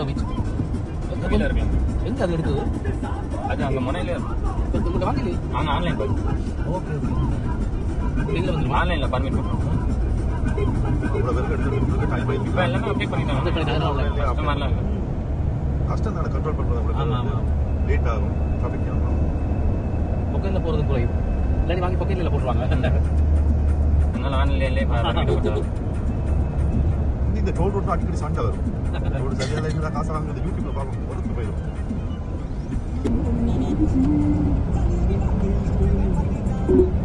Bro beach கீழே இருக்கலாம் எங்க அது எடுக்குது அது அங்கே முனையில இப்போ உங்கள்கிட்ட வாங்கலையே அவங்க ஆன்லைன் பார்த்து ஓகே ஓகே வெளியில் வந்துருமா ஆன்லைனில் பர்மிட் பண்ணுறோம் இவ்வளவு பேருக்கு எடுத்துட்டு டைம் இப்போ ஆயிடுச்சு எல்லாமே அப்டேட் அப்டேட் பண்ணிட்டாங்க பண்ணிட்டாங்க online. ஃபஸ்ட்டு மாதிரிலாம் இல்லை கஷ்டம் தானே கண்ட்ரோல் பண்றது ஆமா, ஆமா. உங்களுக்கு லேட் ஆகும் டிராஃபிக் ஆகும் பொக்கையில் போகிறது குறையும் இல்லாட்டி வாங்கி பொக்கையில் போட்டுருவாங்க அதனால ஆன்லைன்லேயே பர்மிட் கொடுத்தாங்க இந்த டோல் ரோட்ல அடிக்கடி சண்டை வரும் ரோடு சரியா இருந்தா காசு வாங்குறது யூடியூப்ல பார்க்கும் பொறுத்து போயிடும் Thank you.